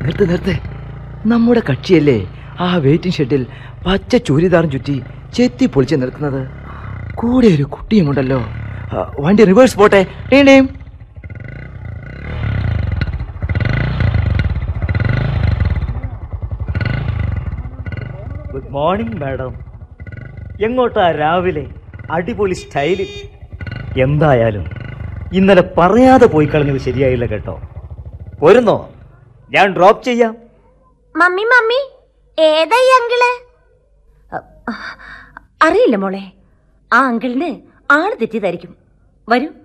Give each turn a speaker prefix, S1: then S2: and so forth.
S1: നിർത്ത് നിർത്ത് നമ്മുടെ കക്ഷിയല്ലേ ആ വെയിറ്റിംഗ് ഷെഡിൽ പച്ച ചൂരിദാറും ചുറ്റി ചെത്തി പൊളിച്ച് നിർത്തുന്നത് കൂടെ ഒരു കുട്ടിയുമുണ്ടല്ലോ ആ, വണ്ടി റിവേഴ്സ് പോട്ടെ team team
S2: good morning madam എങ്ങോട്ടാ രാവിലെ അടിപൊളി സ്റ്റൈലിൽ എന്തായാലും ഇന്നലെ പറയാതെ പോയി കളഞ്ഞത് ശരിയായില്ല കേട്ടോ പോരുന്നോ ഞാൻ ഡ്രോപ്പ് ചെയ്യാം
S3: മമ്മി മമ്മി ഏതാ ഈ അങ്കിള് അറിയില്ല മോളെ ആ അങ്കിളിന് ആള് തെറ്റിയതായിരിക്കും വരൂ